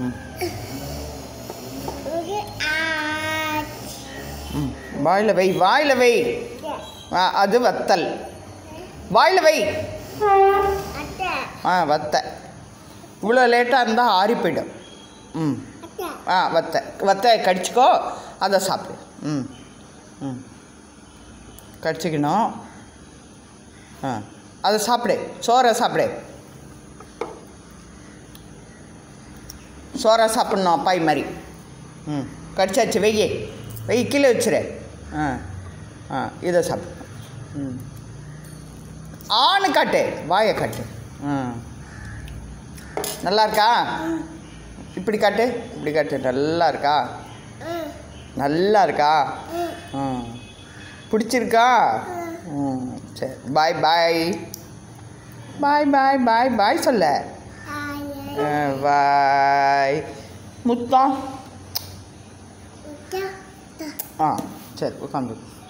ம் இது ஆ ம் வாயில் வை வாயில் வை ஆ அது வத்தல் வாயில் வை அட்டை ஆ வத்தை இவ்வளோ லேட்டாக இருந்தால் ஆறி போயிடும் ம் அட்டை ஆ வத்தை வத்தை கடிச்சிக்கோ அதை சாப்பிடு ம் ம் கடிச்சிக்கணும் ஆ அதை சாப்பிடு சோறை சாப்பிடு சோறை சாப்பிட்ணும் அப்பாய் மாதிரி ம் கடிச்சாச்சு வெய்யி வெய் கீழே வச்சிரு ஆ ஆ இதை சாப்பிடு ம் ஆணு காட்டு வாயை காட்டு ம் நல்லா இருக்கா இப்படி காட்டு இப்படி காட்டு நல்லா இருக்கா ம் நல்லா இருக்கா ம் ம் பிடிச்சிருக்கா ம் சரி பாய் பாய் பாய் பாய் பாய் பாய் சொல்ல ஆயே பாய் முத்தம் அட்டை ஆ சரி உட்காந்து